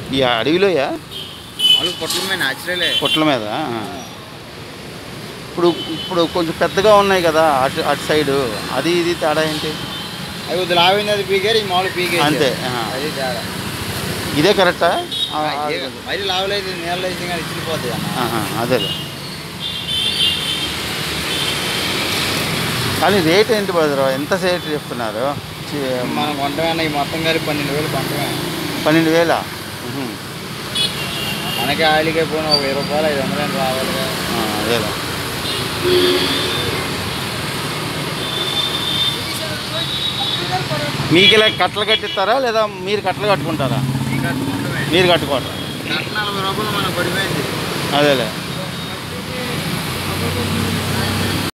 ఈ అడవిలోయా వాళ్ళు పొట్లమే న్యాచురలే పుట్ల మీద ఆ. ఇప్పుడు ఇప్పుడు కొంచెం పెద్దగా ఉన్నాయి కదా అటు అటు సైడు అది ఇది తేడా ఏంటి అవి కొద్ది లావింది అది పీకారు ఈ మామూలు పీకేసి అంతే ఆ. అది తేడా ఇదే కరెక్టా ఆ, ఆ, ఏ- మరి లావలేదు నీళ్ళు వేసి కానీ ఇచ్చిపోతాయి అన్న ఆహా, అదేలే కానీ రేట్ ఏంటి బదరు ఎంత రేట్ చెప్తున్నారు చి- మనం కొంటమే ఈ మొత్తం కలిపి పన్నెండు వేలు కొంటమే పన్నెండు వేల ఉహు. మనకి ఆయిల్కే పోయిన ఒక వెయ్యి రూపాయలు ఐదు వందలు రావాలిగా ఆ, అదేలే మీకు ఇలా కట్టలు కట్టిస్తారా లేదా మీరు కట్టలు కట్టుకుంటారా ఈ కట్టుకుంటమే మీరు కట్టుకోవటం కట్ట నలభై రూపాయలు మనకు పడిపోయింది అదేలే